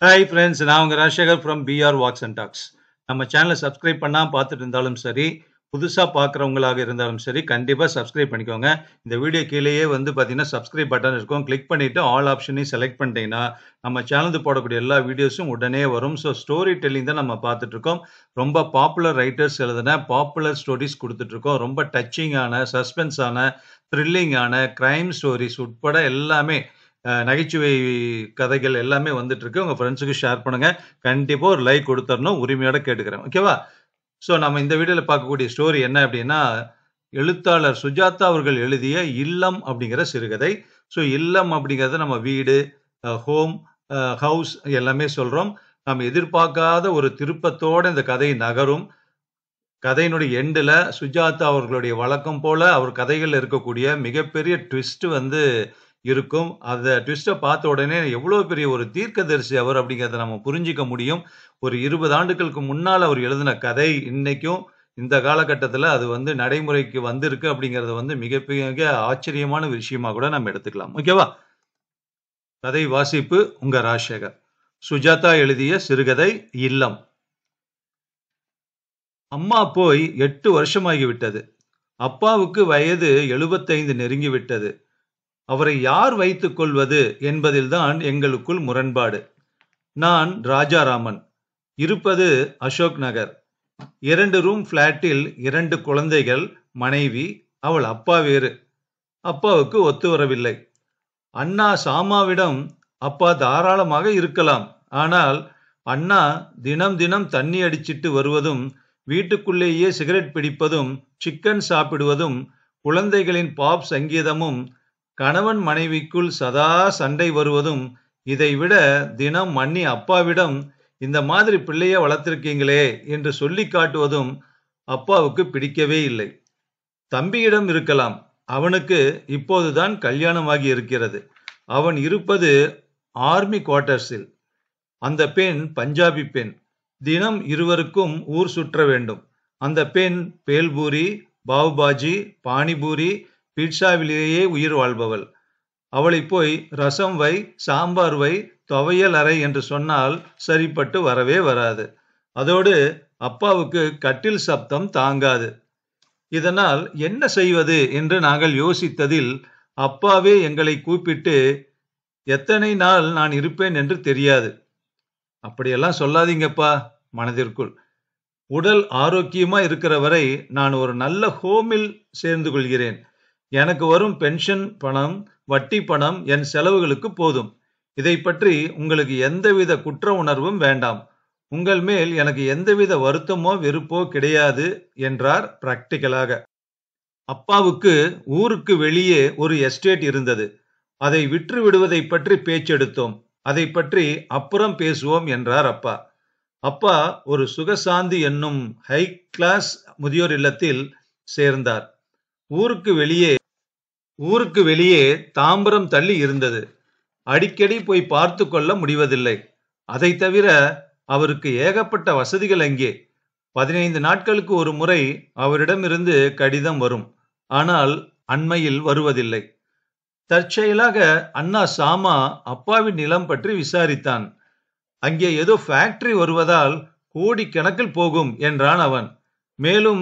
hi friends நான் உங்கள் Rajasekar from PR walks and talks நம்ம சேனலை சப்ஸ்கிரைப் பண்ணால் பார்த்துட்டு இருந்தாலும் சரி புதுசாக பார்க்குறவங்களாக இருந்தாலும் சரி கண்டிப்பாக சப்ஸ்கிரைப் பண்ணிக்கோங்க இந்த வீடியோ கீழேயே வந்து பார்த்தீங்கன்னா சப்ஸ்கிரைப் பட்டன் இருக்கும் கிளிக் பண்ணிவிட்டு ஆல் ஆப்ஷனையும் செலக்ட் பண்ணிட்டீங்கன்னா நம்ம சேனலுக்கு போடக்கூடிய எல்லா வீடியோஸும் உடனே வரும் ஸோ ஸ்டோரி டெல்லிங் தான் நம்ம பார்த்துட்ருக்கோம் ரொம்ப பாப்புலர் ரைட்டர்ஸ் எழுதின பாப்புலர் ஸ்டோரிஸ் கொடுத்துட்ருக்கோம் ரொம்ப டச்சிங்கான சஸ்பென்ஸான த்ரில்லிங்கான க்ரைம் ஸ்டோரிஸ் உட்பட எல்லாமே அஹ், நகைச்சுவை கதைகள் எல்லாமே வந்துட்டு இருக்கு உங்க ஃப்ரெண்ட்ஸுக்கு ஷேர் பண்ணுங்க கண்டிப்பா ஒரு லைக் கொடுத்துடணும் உரிமையோட கேட்டுக்கிறேன் ஓகேவா ஸோ நம்ம இந்த வீடியோவில் பார்க்கக்கூடிய ஸ்டோரி என்ன அப்படின்னா எழுத்தாளர் சுஜாதா அவர்கள் எழுதிய இல்லம் அப்படிங்கிற சிறுகதை ஸோ இல்லம் அப்படிங்கிறது நம்ம வீடு ஹோம் ஹவுஸ் எல்லாமே சொல்றோம் நாம் எதிர்பார்க்காத ஒரு திருப்பத்தோட இந்த கதை நகரும் கதையினுடைய எண்டில் சுஜாதா அவர்களுடைய வழக்கம் போல அவர் கதைகள் இருக்கக்கூடிய மிகப்பெரிய ட்விஸ்ட் வந்து இருக்கும் அந்த ட்விஸ்ட்டை பார்த்த உடனே எவ்வளோ பெரிய ஒரு தீர்க்கதரிசி அவர் அப்படிங்கிறத நம்ம புரிஞ்சிக்க முடியும் ஒரு இருபது ஆண்டுகளுக்கு முன்னால் அவர் எழுதின கதை இன்னைக்கும் இந்த காலகட்டத்தில் அது வந்து நடைமுறைக்கு வந்திருக்கு அப்படிங்கிறது வந்து மிக மிக ஆச்சரியமான விஷயமா கூட நம்ம எடுத்துக்கலாம் ஓகேவா கதை வாசிப்பு உங்க ராஜசேகர் சுஜாதா எழுதிய சிறுகதை இல்லம் அம்மா போய் எட்டு வருஷமாகிவிட்டது அப்பாவுக்கு வயது எழுபத்தைந்து நெருங்கிவிட்டது அவரை யார் வைத்துக் கொள்வது என்பதில்தான் எங்களுக்குள் முரண்பாடு நான் ராஜாராமன் இருப்பது அசோக் நகர் இரண்டு ரூம் பிளாட்டில் இரண்டு குழந்தைகள் மனைவி அவள் அப்பா வேறு அப்பாவுக்கு ஒத்து வரவில்லை அண்ணா சாமாவிடம் அப்பா தாராளமாக இருக்கலாம் ஆனால் அண்ணா தினம் தினம் தண்ணி அடிச்சிட்டு வருவதும் வீட்டுக்குள்ளேயே சிகரெட் பிடிப்பதும் சிக்கன் சாப்பிடுவதும் குழந்தைகளின் பாப் சங்கீதமும் கணவன் மனைவிக்குள் சதா சண்டை வருவதும் இதைவிட தினம் மன்னி அப்பாவிடம் இந்த மாதிரி பிள்ளைய வளர்த்திருக்கீங்களே என்று சொல்லி காட்டுவதும் அப்பாவுக்கு பிடிக்கவே இல்லை தம்பியிடம் இருக்கலாம் அவனுக்கு இப்போதுதான் கல்யாணமாகி இருக்கிறது அவன் இருப்பது ஆர்மி குவார்ட்டர்ஸில் அந்த பெண் பஞ்சாபி பெண் தினம் இருவருக்கும் ஊர் சுற்ற வேண்டும் அந்த பெண் பேல்பூரி பாவுபாஜி பானிபூரி பீட்சாவிலேயே உயிர் வாழ்பவள் அவளை போய் ரசம் வை சாம்பார் வை துவையல் அறை என்று சொன்னால் சரிப்பட்டு வரவே வராது அதோடு அப்பாவுக்கு கட்டில் சப்தம் தாங்காது இதனால் என்ன செய்வது என்று நாங்கள் யோசித்ததில் அப்பாவே எங்களை கூப்பிட்டு எத்தனை நாள் நான் இருப்பேன் என்று தெரியாது அப்படியெல்லாம் சொல்லாதீங்கப்பா மனதிற்குள் உடல் ஆரோக்கியமா இருக்கிற வரை நான் ஒரு நல்ல ஹோமில் சேர்ந்து கொள்கிறேன் எனக்கு வரும் பென்ஷன் பணம் வட்டி பணம் என் செலவுகளுக்கு போதும் இதை பற்றி உங்களுக்கு எந்தவித குற்ற உணர்வும் வேண்டாம் உங்கள் மேல் எனக்கு எந்தவித வருத்தமோ வெறுப்போ கிடையாது என்றார் பிராக்டிக்கலாக அப்பாவுக்கு ஊருக்கு வெளியே ஒரு எஸ்டேட் இருந்தது அதை விற்று விடுவதை பற்றி பேச்செடுத்தோம் அதை பற்றி அப்புறம் பேசுவோம் என்றார் அப்பா அப்பா ஒரு சுகசாந்தி என்னும் ஹை கிளாஸ் முதியோர் இல்லத்தில் சேர்ந்தார் ஊருக்கு வெளியே ஊருக்கு வெளியே தாம்பரம் தள்ளி இருந்தது அடிக்கடி போய் பார்த்து கொள்ள முடிவதில்லை அதை தவிர அவருக்கு ஏகப்பட்ட வசதிகள் அங்கே பதினைந்து நாட்களுக்கு ஒரு முறை அவரிடமிருந்து கடிதம் வரும் ஆனால் அண்மையில் வருவதில்லை தற்செயலாக அண்ணா சாமா அப்பாவின் நிலம் பற்றி விசாரித்தான் அங்கே ஏதோ ஃபேக்டரி வருவதால் கோடிக்கணக்கில் போகும் என்றான் அவன் மேலும்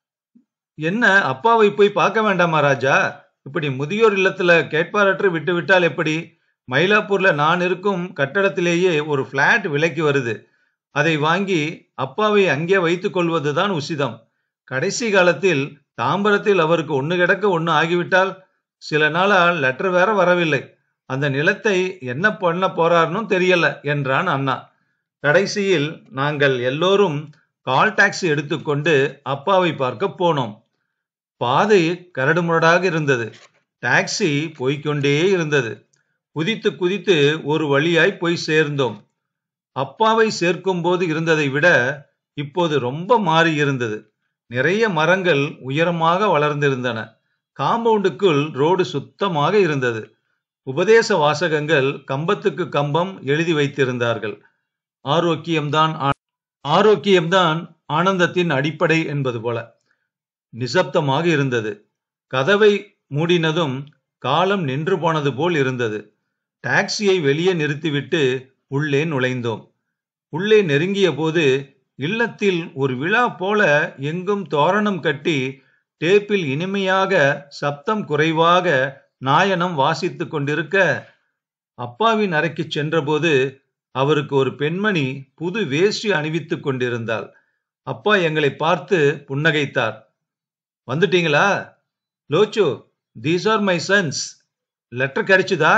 என்ன அப்பாவை போய் பார்க்க வேண்டாமா ராஜா இப்படி முதியோர் இல்லத்துல கேட்பாரற்று விட்டு விட்டால் எப்படி மயிலாப்பூர்ல நான் இருக்கும் கட்டடத்திலேயே ஒரு பிளாட் விலைக்கு வருது அதை வாங்கி அப்பாவை அங்கே வைத்துக் கொள்வதுதான் உசிதம் கடைசி காலத்தில் தாம்பரத்தில் அவருக்கு ஒண்ணு கிடக்க ஒண்ணு ஆகிவிட்டால் சில நாளா லெட்டர் வேற வரவில்லை அந்த நிலத்தை என்ன பண்ண போறாருன்னு தெரியல என்றான் அண்ணா கடைசியில் நாங்கள் எல்லோரும் கால் டாக்ஸி எடுத்துக்கொண்டு அப்பாவை பார்க்க போனோம் பாதை கரடுமுரடாக இருந்தது டாக்ஸி போய்க்கொண்டே இருந்தது குதித்து குதித்து ஒரு வழியாய் போய் சேர்ந்தோம் அப்பாவை சேர்க்கும் போது இருந்ததை விட இப்போது ரொம்ப மாறி இருந்தது நிறைய மரங்கள் உயரமாக வளர்ந்திருந்தன காம்பவுண்டுக்குள் ரோடு சுத்தமாக இருந்தது உபதேச வாசகங்கள் கம்பத்துக்கு கம்பம் எழுதி வைத்திருந்தார்கள் ஆரோக்கியம்தான் ஆ- ஆரோக்கியம்தான் ஆனந்தத்தின் அடிப்படை என்பது போல நிசப்தமாக இருந்தது கதவை மூடினதும் காலம் நின்று போனது போல் இருந்தது டாக்ஸியை வெளியே நிறுத்திவிட்டு உள்ளே நுழைந்தோம் உள்ளே நெருங்கிய போது இல்லத்தில் ஒரு விழா போல எங்கும் தோரணம் கட்டி டேப்பில் இனிமையாக சப்தம் குறைவாக நாயனம் வாசித்துக் கொண்டிருக்க அப்பாவின் அறைக்கு சென்றபோது அவருக்கு ஒரு பெண்மணி புது வேஷ்டி அணிவித்துக் கொண்டிருந்தாள் அப்பா எங்களை பார்த்து புன்னகைத்தார் வந்துட்டீங்களா லோச்சு these are my sons letter கிடைச்சுதா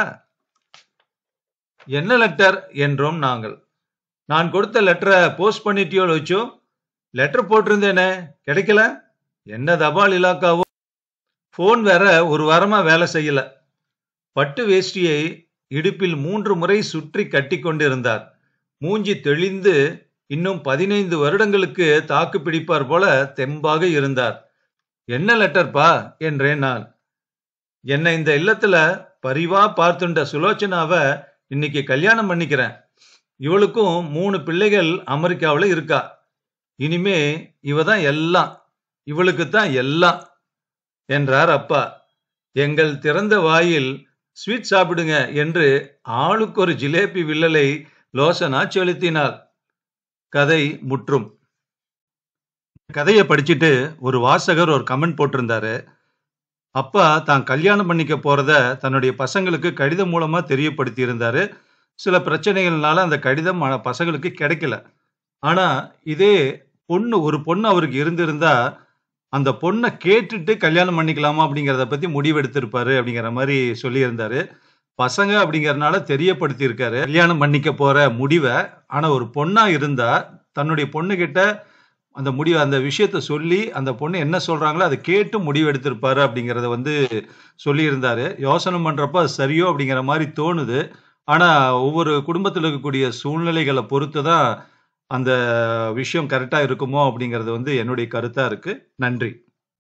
என்ன லெட்டர் என்றோம் நாங்கள் நான் கொடுத்த லெட்டரை போஸ்ட் பண்ணிட்டியோ லோச்சு லெட்டர் போட்டிருந்தேனே கிடைக்கல என்ன தபால் இலாக்காவோ ஃபோன் வேற ஒரு வாரமா வேலை செய்யல பட்டு வேஷ்டியை இடுப்பில் மூன்று முறை சுற்றி கட்டி கொண்டிருந்தார் மூஞ்சி தெளிந்து இன்னும் பதினைந்து வருடங்களுக்கு தாக்கு பிடிப்பார் போல தெம்பாக இருந்தார் என்ன லெட்டர்ப்பா என்றேன் நான் என்னை இந்த இல்லத்துல பரிவா பார்த்துண்ட சுலோச்சனாவ இன்னைக்கு கல்யாணம் பண்ணிக்கிறேன் இவளுக்கும் மூணு பிள்ளைகள் அமெரிக்காவில் இருக்கா இனிமே இவ தான் எல்லாம் இவளுக்கு தான் எல்லாம் என்றார் அப்பா எங்கள் திறந்த வாயில் ஸ்வீட் சாப்பிடுங்க என்று ஆளுக்கு ஒரு ஜிலேபி வில்லலை லோசனா செலுத்தினாள் கதை முற்றும் கதையை படிச்சுட்டு ஒரு வாசகர் ஒரு கமெண்ட் போட்டிருந்தாரு அப்பா தான் கல்யாணம் பண்ணிக்க போறத தன்னுடைய பசங்களுக்கு கடிதம் மூலமா தெரியப்படுத்தி இருந்தாரு சில பிரச்சனைகள்னால அந்த கடிதம் ஆனா பசங்களுக்கு கிடைக்கல ஆனா இதே பொண்ணு ஒரு பொண்ணு அவருக்கு இருந்திருந்தா அந்த பொண்ணை கேட்டுட்டு கல்யாணம் பண்ணிக்கலாமா அப்படிங்கிறத பத்தி முடிவெடுத்திருப்பாரு அப்படிங்கிற மாதிரி சொல்லியிருந்தாரு பசங்க அப்படிங்கறதுனால தெரியப்படுத்தி இருக்காரு கல்யாணம் பண்ணிக்க போற முடிவை ஆனா ஒரு பொண்ணா இருந்தா தன்னுடைய பொண்ணு கிட்ட அந்த முடிவு அந்த விஷயத்த சொல்லி அந்த பொண்ணு என்ன சொல்றாங்களோ அதை கேட்டு முடிவு எடுத்திருப்பாரு அப்படிங்கறத வந்து சொல்லியிருந்தாரு யோசனை பண்றப்ப அது சரியோ அப்படிங்கிற மாதிரி தோணுது ஆனா ஒவ்வொரு குடும்பத்தில் இருக்கக்கூடிய சூழ்நிலைகளை பொறுத்து தான் அந்த விஷயம் கரெக்டா இருக்குமோ அப்படிங்கிறது வந்து என்னுடைய கருத்தா இருக்கு நன்றி